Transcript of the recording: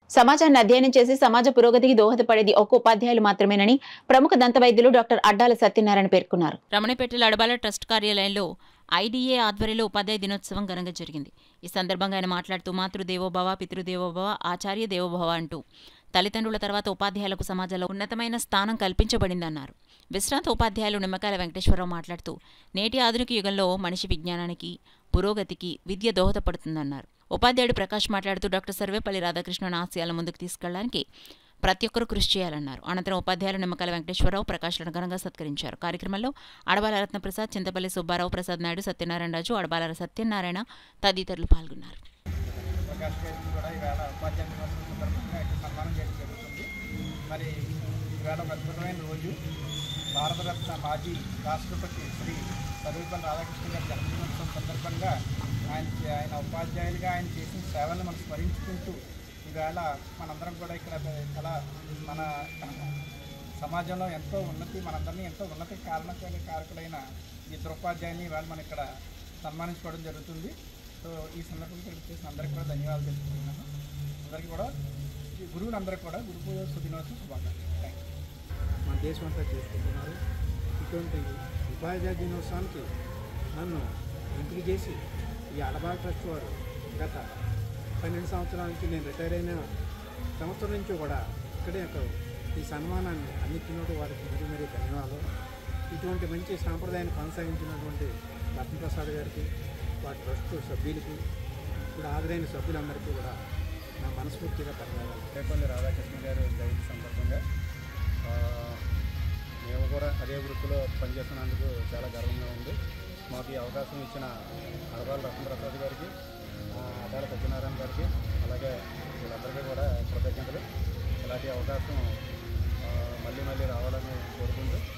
సమాజాన్ని అధ్యయనం చేసి సమాజ పురోగతికి దోహదపడేది ఒక్క ఉపాధ్యాయులు మాత్రమేనని ప్రముఖ దంత వైద్యులు డాక్టర్ అడ్డాల సత్యనారాయణ పేర్కొన్నారు రమణపేట అడబాల ట్రస్ట్ కార్యాలయంలో ఐడీఏ ఆధ్వర్యంలో ఉపాధ్యాయ దినోత్సవం ఘనంగా జరిగింది ఈ సందర్భంగా ఆయన మాట్లాడుతూ మాతృదేవోభవ పితృదేవోభవ ఆచార్య దేవోభవ అంటూ తల్లిదండ్రుల తర్వాత ఉపాధ్యాయులకు సమాజంలో ఉన్నతమైన స్థానం కల్పించబడిందన్నారు విశ్రాంత ఉపాధ్యాయులు నిమ్మకాయల వెంకటేశ్వరరావు మాట్లాడుతూ నేటి ఆధునిక యుగంలో మనిషి విజ్ఞానానికి పురోగతికి విద్య దోహదపడుతుందన్నారు ఉపాధ్యాయుడు ప్రకాష్ మాట్లాడుతూ డాక్టర్ సర్వేపల్లి రాధాకృష్ణన్ ఆశయాల ముందుకు తీసుకెళ్లడానికి ప్రతి ఒక్కరూ కృషి చేయాలన్నారు అనంతరం ఉపాధ్యాయులు నిమ్మకాయల వెంకటేశ్వరరావు ప్రకాష్లను ఘనంగా సత్కరించారు కార్యక్రమంలో అడబాల రత్నప్రసాద్ చింతపల్లి సుబ్బారావు ప్రసాద్ నాయుడు సత్యనారాయణ రాజు అడబాల సత్యనారాయణ తదితరులు పాల్గొన్నారు ప్రకాష్ గారికి కూడా ఈవేళ ఉపాధ్యాయ దినోత్సవం సందర్భంగా ఇక్కడ సన్మానం చేయడం జరుగుతుంది మరి ఈవేళ ఒక అద్భుతమైన రోజు భారతరత్న మాజీ రాష్ట్రపతి శ్రీ సర్వేపల్లి రాధాకృష్ణ గారి జన్మదినోత్సవం సందర్భంగా ఆయన చే- ఆయన ఉపాధ్యాయులుగా ఆయన చేసిన సేవలను మనం స్మరించుకుంటూ ఈవేళ మనందరం కూడా ఇక్కడ చాలా మన సమాజంలో ఎంతో ఉన్నతి మనందరినీ ఎంతో ఉన్నతి కారణ కారకులైన ఇద్దరు ఉపాధ్యాయుని ఇవాళ మనం ఇక్కడ సన్మానించుకోవడం జరుగుతుంది సో ఈ సందర్భంగా ఇక్కడ చేసిన అందరికీ కూడా ధన్యవాదాలు తెలుపుతున్నాను అందరికీ కూడా ఈ గురువులందరికీ కూడా గురు పూజ సుదినోత్సవం శుభాకాంక్షలు థ్యాంక్ యూ మన దేశం అంతా చేసుకుంటున్నారు ఇటువంటి ఉపాధ్యాయ దినోత్సవానికి నన్ను ఎంపిక చేసి ఈ అలబాల్ ట్రస్ట్ వారు గత పన్నెండు సంవత్సరాలకి నేను రిటైర్ అయిన సంవత్సరం నుంచి కూడా ఇక్కడే ఒక ఈ సన్మానాన్ని అందించినట్టు వారికి మరీ మరీ ధన్యవాదాలు ఇటువంటి మంచి సాంప్రదాయాన్ని కొనసాగించినటువంటి రత్నప్రసాద్ గారికి వారి ట్రస్ట్ సభ్యులకి ఇప్పుడు హాజరైన సభ్యులందరికీ కూడా నా మనస్ఫూర్తిగా ధన్యవాదాలు రేపల్లి రాధాకృష్ణ గారు జయంతి సందర్భంగా ఆ, మేము కూడా అదే వృత్తిలో పనిచేస్తున్నందుకు చాలా గర్వంగా ఉంది మాకు ఈ అవకాశం ఇచ్చిన అడవాల రత్నప్రసాద్ గారికి ఆ, అడాల సత్యనారాయణ గారికి అలాగే వీళ్ళందరికీ కూడా కృతజ్ఞతలు ఇలాంటి అవకాశం ఆ, మళ్ళీ మళ్ళీ రావాలని కోరుకుంటూ